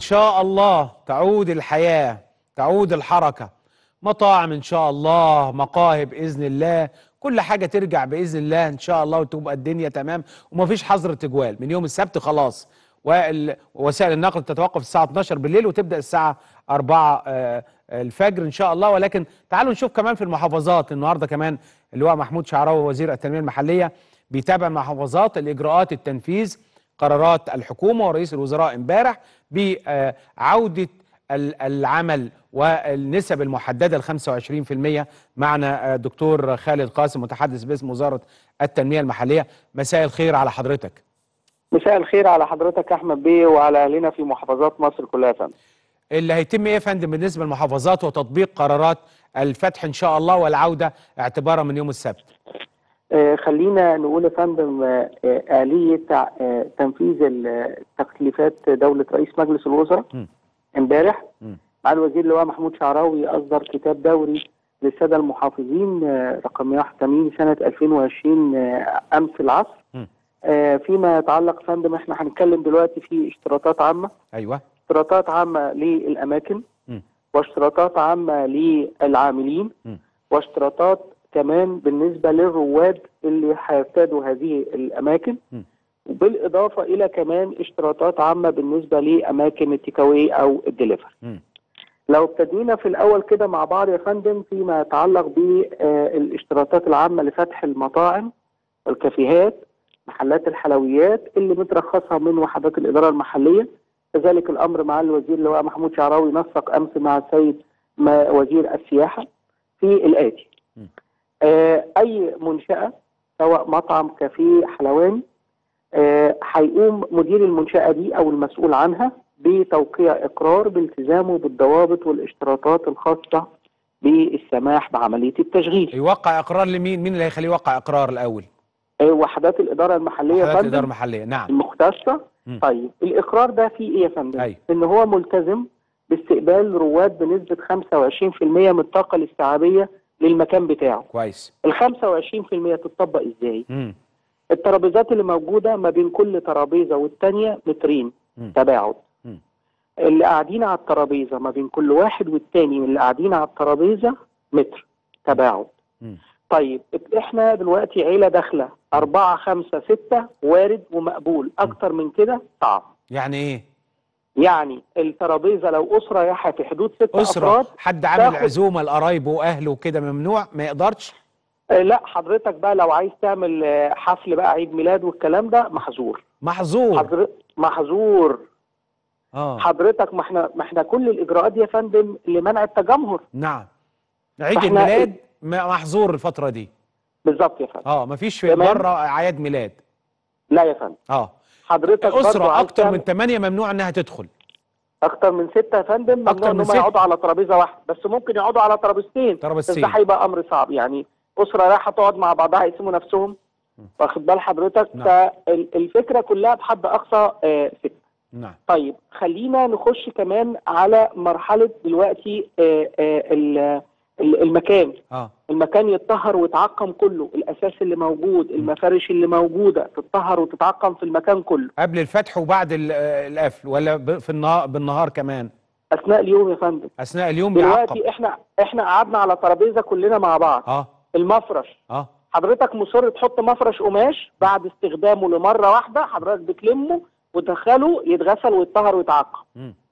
شاء الله تعود الحياة تعود الحركة مطاعم إن شاء الله مقاهي بإذن الله كل حاجة ترجع بإذن الله إن شاء الله وتبقى الدنيا تمام ومفيش حظر تجوال من يوم السبت خلاص وال- ووسائل النقل تتوقف الساعة 12 بالليل وتبدأ الساعة 4 آه، الفجر إن شاء الله ولكن تعالوا نشوف كمان في المحافظات النهاردة كمان اللواء محمود شعراوي وزير التنمية المحلية بيتابع المحافظات الإجراءات التنفيذ قرارات الحكومة ورئيس الوزراء امبارح بعودة ال- العمل والنسب المحددة ل 25% معنا آه، دكتور خالد قاسم متحدث باسم وزارة التنمية المحلية مساء الخير على حضرتك مساء الخير على حضرتك يا احمد بيه وعلى اهلنا في محافظات مصر كلها يا فندم. اللي هيتم ايه يا فندم بالنسبة للمحافظات وتطبيق قرارات الفتح ان شاء الله والعودة اعتبارا من يوم السبت آه خلينا نقول يا فندم آه آه، آلية آه تنفيذ ال- تكليفات دولة رئيس مجلس الوزراء م. امبارح م. مع الوزير اللواء محمود شعراوي أصدر كتاب دوري للسادة المحافظين آه رقم 81 سنة 2020 آه أمس العصر م. آه فيما يتعلق يا فندم احنا هنتكلم دلوقتي في اشتراطات عامة ايوه اشتراطات عامة للأماكن م. واشتراطات عامة للعاملين م. واشتراطات كمان بالنسبة للرواد اللي هيرتادوا هذه الأماكن م. وبالإضافة إلى كمان اشتراطات عامة بالنسبة لأماكن التيكاوي أو الدليفري م. لو ابتدينا في الأول كده مع بعض يا فندم فيما يتعلق بالاشتراطات العامة لفتح المطاعم والكافيهات محلات الحلويات اللي مترخصها من وحدات الإدارة المحلية كذلك الأمر مع الوزير اللواء محمود شعراوي نسق أمس مع السيد ما- وزير السياحة في الآتي م. آه، أي منشأة سواء مطعم كافيه حلواني آه، هيقوم مدير المنشأة دي أو المسؤول عنها بتوقيع إقرار بالتزامه بالضوابط والاشتراطات الخاصة بالسماح بعملية التشغيل يوقع اقرار لمين مين اللي هيخليه يوقع اقرار الاول آه، وحدات الإدارة المحلية يا وحدات فندم الاداره المحليه نعم المختصة مم. طيب الإقرار ده فيه إيه يا فندم؟ أيوة. إن هو ملتزم باستقبال رواد بنسبة 25% من الطاقة الاستيعابية للمكان بتاعه كويس ال 25% تطبق إزاي؟ مم. الترابيزات اللي موجودة ما بين كل ترابيزة والتانية مترين مم. تباعد مم. اللي قاعدين على الترابيزة ما بين كل واحد والتاني من اللي قاعدين على الترابيزة متر تباعد مم. طيب احنا دلوقتي عيلة داخلة أربعة خمسة ستة وارد ومقبول أكتر من كده صعب يعني ايه يعني الترابيزه لو اسره رايحه في حدود ست اسره افراد حد عامل تاخد- عزومه لقرايبه واهله وكده ممنوع ما يقدرش آه لا حضرتك بقى لو عايز تعمل آه، حفل بقى عيد ميلاد والكلام ده محظور محظور حضر... محظور اه حضرتك ما احنا ما احنا كل الاجراءات دي يا فندم لمنع التجمهر نعم عيد فإحنا- الميلاد م- محظور الفتره دي بالظبط يا فندم اه مفيش تمام. بره اعياد ميلاد لا يا فندم اه حضرتك برضو اسره عايز اكتر من تعمل- 8 ممنوع انها تدخل اكتر من ستة يا فندم أكتر ممنوع من ان هم ستة. يقعدوا على ترابيزه واحده بس ممكن يقعدوا على ترابيزتين ترابيزتين. بس ده هيبقى امر صعب يعني اسره رايحه تقعد مع بعضها يقسموا نفسهم واخد بال حضرتك نعم. فالفكره كلها بحد اقصى آه ستة نعم طيب خلينا نخش كمان على مرحله دلوقتي آه آه ال- ال- المكان اه المكان يتطهر ويتعقم كله الاساس اللي موجود المفارش اللي موجوده تتطهر وتتعقم في المكان كله قبل الفتح وبعد ال- آه، القفل ولا ب- في النهار بالنهار كمان اثناء اليوم يا فندم اثناء اليوم بيعقب دلوقتي احنا احنا قعدنا على ترابيزه كلنا مع بعض اه المفرش اه حضرتك مصر تحط مفرش قماش بعد استخدامه لمره واحده حضرتك بتلمه وتدخله يتغسل ويتطهر ويتعقم مم.